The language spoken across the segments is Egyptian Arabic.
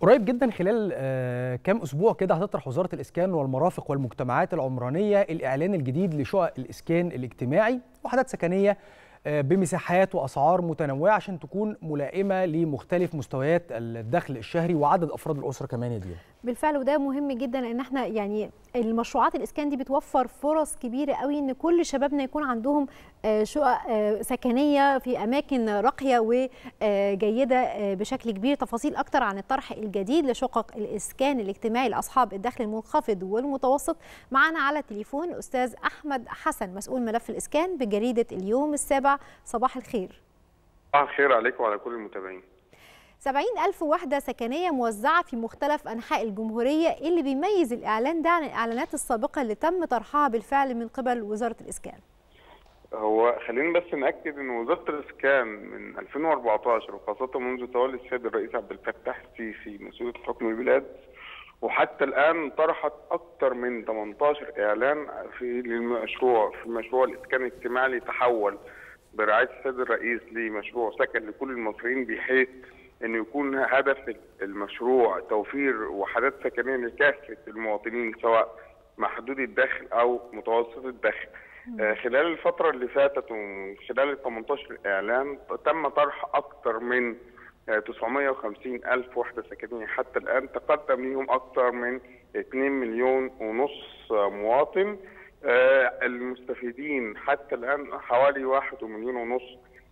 قريب جدا خلال آه، كام اسبوع كده هتطرح وزاره الاسكان والمرافق والمجتمعات العمرانيه الاعلان الجديد لشقق الاسكان الاجتماعي وحدات سكنيه آه، بمساحات واسعار متنوعه عشان تكون ملائمه لمختلف مستويات الدخل الشهري وعدد افراد الاسره كمان يا دينا بالفعل وده مهم جدا لان احنا يعني المشروعات الاسكان دي بتوفر فرص كبيره قوي ان كل شبابنا يكون عندهم آه، شقق آه، سكنيه في اماكن راقيه وجيده بشكل كبير تفاصيل اكتر عن الطرح الجديد لشقق الاسكان الاجتماعي لاصحاب الدخل المنخفض والمتوسط معنا على التليفون الاستاذ احمد حسن مسؤول ملف الاسكان بجريده اليوم السابع صباح الخير صباح الخير عليكم وعلى كل المتابعين 70 ألف وحدة سكنية موزعة في مختلف أنحاء الجمهورية اللي بيميز الإعلان ده عن الإعلانات السابقة اللي تم طرحها بالفعل من قبل وزارة الإسكان هو خلينا بس ناكد ان وزاره الاسكان من 2014 وخاصه منذ تولي السيد الرئيس عبد الفتاح السيسي مسؤوليه حكم البلاد وحتى الان طرحت اكثر من 18 اعلان في للمشروع في مشروع الاسكان الاجتماعي ليتحول برعايه السيد الرئيس لمشروع سكن لكل المصريين بحيث انه يكون هدف المشروع توفير وحدات سكنيه لكافه المواطنين سواء محدود الدخل او متوسط الدخل. آه، خلال الفترة اللي فاتت وخلال ال 18 إعلان تم طرح أكثر من آه، 950 ألف وحدة سكنية حتى الآن تقدم ليهم أكثر من 2 مليون ونص آه، مواطن آه، المستفيدين حتى الآن حوالي واحد مليون ونص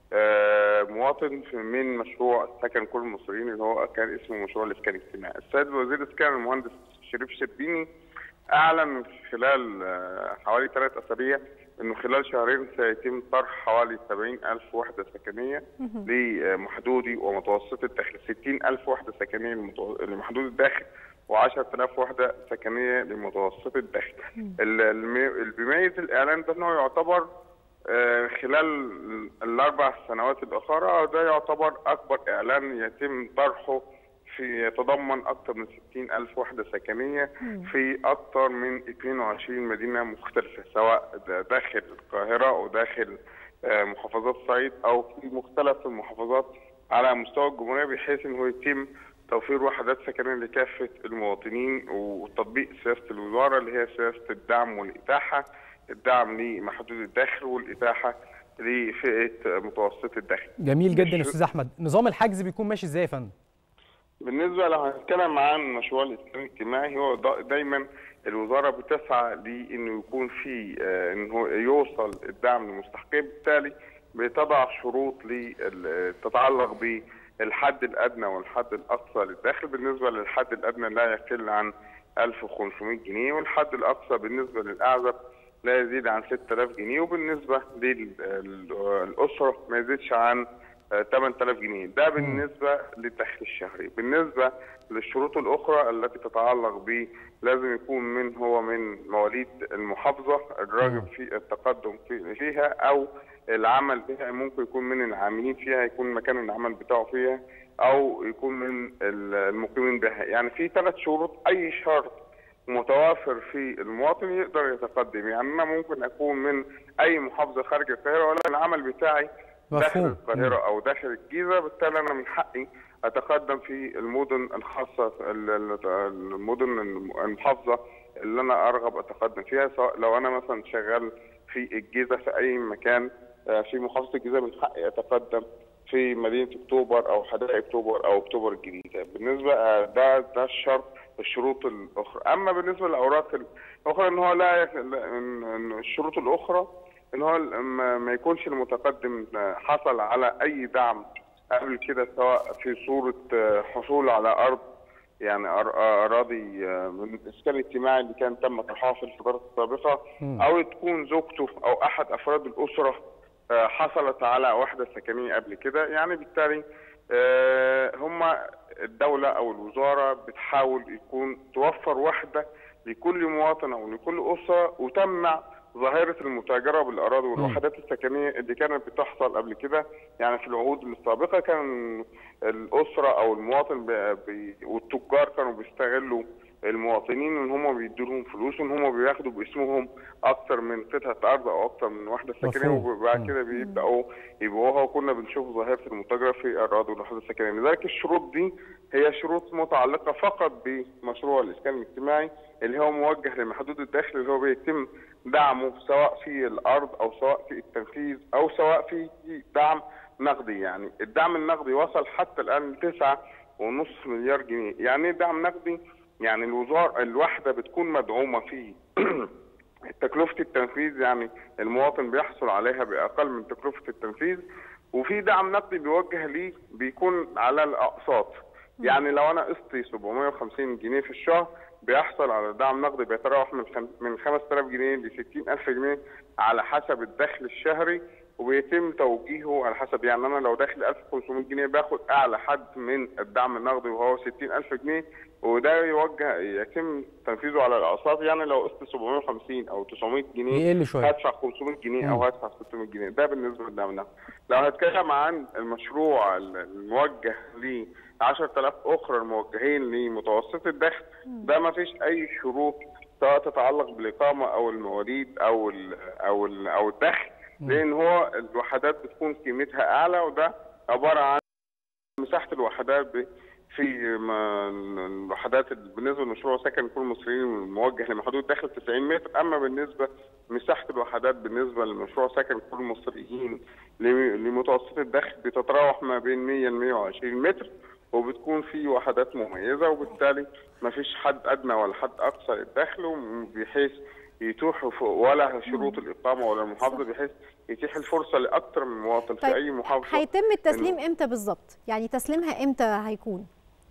آه، مواطن في- من مشروع سكن كل المصريين اللي هو كان اسمه مشروع الإسكان الاجتماعي. السيد وزير الإسكان المهندس شريف شربيني أعلن خلال آه، حوالي ثلاث أسابيع انه خلال شهرين سيتم طرح حوالي 70 ألف وحدة سكنية لمحدودي ومتوسط الدخل 60 ألف وحدة سكنية لمتو- لمحدود الدخل و10000 وحدة سكنية لمتوسط الدخل ال- الم- اللي بيميز الإعلان ده أنه يعتبر آه، خلال الأربع سنوات الأخرى ده يعتبر أكبر إعلان يتم طرحه في يتضمن أكثر من 60 ألف وحدة سكنية في أكثر من 22 مدينة مختلفة سواء د- داخل القاهرة أو داخل آه، محافظات الصعيد أو في مختلف المحافظات على مستوى الجمهورية بحيث أنه يتم توفير وحدات سكنية لكافة المواطنين وتطبيق سياسة الوزارة اللي هي سياسة الدعم والإتاحة الدعم لمحدود الدخل والإتاحة لفئة متوسط الدخل جميل جدا يا استاذ احمد نظام الحجز بيكون ماشي ازاي يا فندم بالنسبه لو هنتكلم عن مشروع الاسكان الاجتماعي هو دا- دايما الوزاره بتسعى لانه يكون في آه، ان هو يوصل الدعم للمستحقين بالتالي بتضع شروط لل- تتعلق بالحد الادنى والحد الاقصى للدخل بالنسبه للحد الادنى لا يقل عن 1500 جنيه والحد الاقصى بالنسبه للاعزب لا يزيد عن 6000 جنيه وبالنسبه للاسره ما يزيدش عن آه، 8000 جنيه ده بالنسبه للدخل الشهري بالنسبه للشروط الاخرى التي تتعلق ب لازم يكون من هو من مواليد المحافظه الراغب في التقدم في فيها او العمل بها ممكن يكون من العاملين فيها يكون مكان العمل بتاعه فيها او يكون من المقيمين بها يعني في ثلاث شروط اي شرط متوافر في المواطن يقدر يتقدم يعني انا ممكن اكون من اي محافظه خارج القاهره ولا العمل بتاعي داخل مفهوم. القاهره او داخل الجيزه بالتالي انا من حقي اتقدم في المدن الخاصه ال- ال- المدن المحافظه اللي انا ارغب اتقدم فيها سواء لو انا مثلا شغال في الجيزه في اي مكان آه، في محافظه الجيزه من حقي اتقدم في مدينه اكتوبر او حدائق اكتوبر او اكتوبر الجديده بالنسبه آه، ده ده الشرط الشروط الاخرى اما بالنسبه للاوراق الاخرى ان هو لا يك- لا- إن- إن الشروط الاخرى ان هو ما ما يكونش المتقدم آه، حصل على اي دعم قبل كده سواء في صوره آه، حصول على ارض يعني أر- اراضي آه، من الاسكان الاجتماعي اللي كان تم طرحها في الفترات السابقه او تكون زوجته او احد افراد الاسره آه، حصلت على وحده سكنيه قبل كده يعني بالتالي آه، هم الدوله او الوزاره بتحاول يكون توفر وحده لكل مواطن او لكل اسره وتمنع ظاهره المتاجره بالاراضي والوحدات السكنيه اللي كانت بتحصل قبل كده يعني في العهود السابقه كان الاسره او المواطن بي بي والتجار كانوا بيستغلوا المواطنين ان هم بيدوا لهم فلوس وان هم بياخدوا باسمهم اكتر من قطعه ارض او اكتر من وحده سكنيه مفهوم. وبعد مم. كده بيبداوا يبيعوها وكنا بنشوف ظاهره المتاجره في الاراضي والوحدات السكنيه لذلك الشروط دي هي شروط متعلقه فقط بمشروع الاسكان الاجتماعي اللي هو موجه لمحدود الدخل اللي هو بيتم دعمه سواء في الارض او سواء في التنفيذ او سواء في دعم نقدي يعني الدعم النقدي وصل حتى الان لتسعة ونص مليار جنيه يعني ايه دعم نقدي يعني الوزارة الواحدة بتكون مدعومة في تكلفة التنفيذ يعني المواطن بيحصل عليها بأقل من تكلفة التنفيذ وفي دعم نقدي بيوجه ليه بيكون على الأقساط يعني لو أنا قسطي 750 جنيه في الشهر بيحصل على دعم نقدي بيتراوح من خم... من 5000 جنيه ل 60000 جنيه على حسب الدخل الشهري وبيتم توجيهه على حسب يعني انا لو داخل 1500 جنيه باخد اعلى حد من الدعم النقدي وهو 60000 جنيه وده يوجه يتم تنفيذه على الاقساط يعني لو قسط 750 او 900 جنيه يقل شويه هدفع 500 جنيه او مم. هدفع 600 جنيه ده بالنسبه للدعم النقدي لو هنتكلم عن المشروع الموجه ل 10000 اخرى الموجهين لمتوسط الدخل ده ما فيش اي شروط سواء تتعلق بالاقامه او المواليد او ال او ال او الدخل لان هو الوحدات بتكون قيمتها اعلى وده عباره عن مساحه الوحدات ب- في ما- الوحدات بالنسبه لمشروع سكن كل المصريين الموجه لمحدود دخل 90 متر اما بالنسبه مساحه الوحدات بالنسبه لمشروع سكن كل المصريين ل- لمتوسط الدخل بتتراوح ما بين 100 ل 120 متر وبتكون في وحدات مميزه وبالتالي ما فيش حد ادنى ولا حد اقصى للدخل بحيث يتوح ف- ولا شروط الاقامه ولا المحافظه بحيث يتيح الفرصه لاكثر من مواطن في اي محافظه هيتم التسليم امتى بالظبط يعني تسليمها امتى هيكون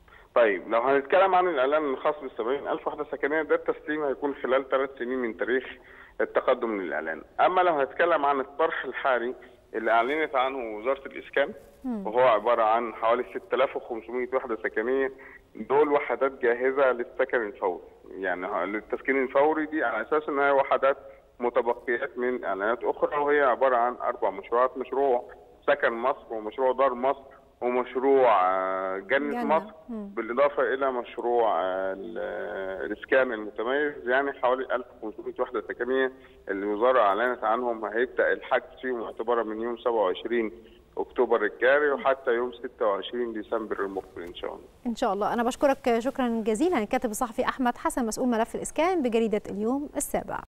طيب لو هنتكلم عن الاعلان الخاص بال 70000 وحده سكنيه ده التسليم هيكون خلال ثلاث سنين من تاريخ التقدم من الاعلان اما لو هنتكلم عن الطرح الحالي اللي اعلنت عنه وزاره الاسكان وهو عباره عن حوالي 6500 وحده سكنيه دول وحدات جاهزه للسكن الفوري يعني للتسكين الفوري دي على اساس انها وحدات متبقيات من اعلانات اخرى وهي عباره عن اربع مشروعات مشروع سكن مصر ومشروع دار مصر ومشروع آه، جنة, جنة. مصر مم. بالإضافة إلى مشروع آه، ال- آه، الإسكان المتميز يعني حوالي 1500 وحدة سكنية اللي الوزارة أعلنت عنهم هيبدأ الحجز فيهم اعتبارا من يوم 27 أكتوبر الجاري وحتى يوم 26 ديسمبر المقبل إن شاء الله ان شاء الله انا بشكرك شكرا جزيلا الكاتب الصحفي احمد حسن مسؤول ملف الاسكان بجريده اليوم السابع